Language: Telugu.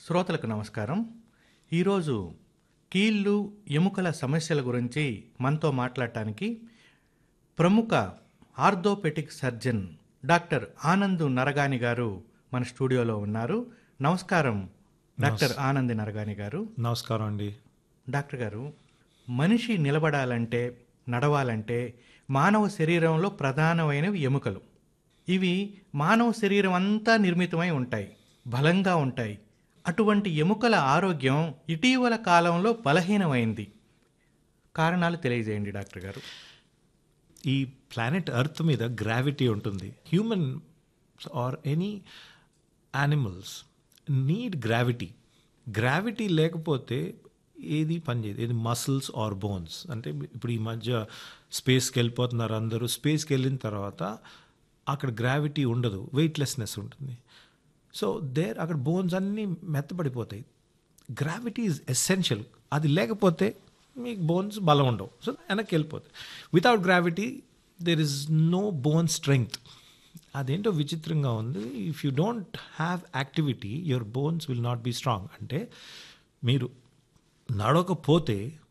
శ్రోతలకు నమస్కారం ఈరోజు కీళ్ళు ఎముకల సమస్యల గురించి మనతో మాట్లాడటానికి ప్రముఖ orthopedic surgeon doctor Anand Naragani garu మన స్టూడియోలో ఉన్నారు నమస్కారం డాక్టర్ ఆనంద్ నరగాని గారు నమస్కారం అండి డాక్టర్ గారు మనిషి నిలబడాలంటే నడవాలంటే మానవ శరీరంలో ప్రధానమైనవి ఎముకలు ఇవి మానవ శరీరం అంతా నిర్మితమై ఉంటాయి బలంగా ఉంటాయి అటువంటి ఎముకల ఆరోగ్యం ఇటీవల కాలంలో బలహీనమైంది కారణాలు తెలియజేయండి డాక్టర్ గారు ఈ ప్లానెట్ ఎర్త్ మీద గ్రావిటీ ఉంటుంది human are any animals need gravity gravity లేకపోతే ఏది పనిచేయదు ఏది మసిల్స్ ఆర్ బోన్స్ అంటే ఇప్పుడు ఈ మధ్య స్పేస్కి వెళ్ళిపోతున్నారు అందరూ స్పేస్కి వెళ్ళిన తర్వాత అక్కడ గ్రావిటీ ఉండదు వెయిట్లెస్నెస్ ఉంటుంది సో దేర్ అక్కడ బోన్స్ అన్నీ మెత్తబడిపోతాయి గ్రావిటీ ఈజ్ ఎసెన్షియల్ అది లేకపోతే మీకు బోన్స్ బలం ఉండవు సో వెనక్కి వెళ్ళిపోతాయి without gravity there is no bone strength అదేంటో విచిత్రంగా ఉంది if you don't have activity your bones will not be strong అంటే మీరు నడవకపోతే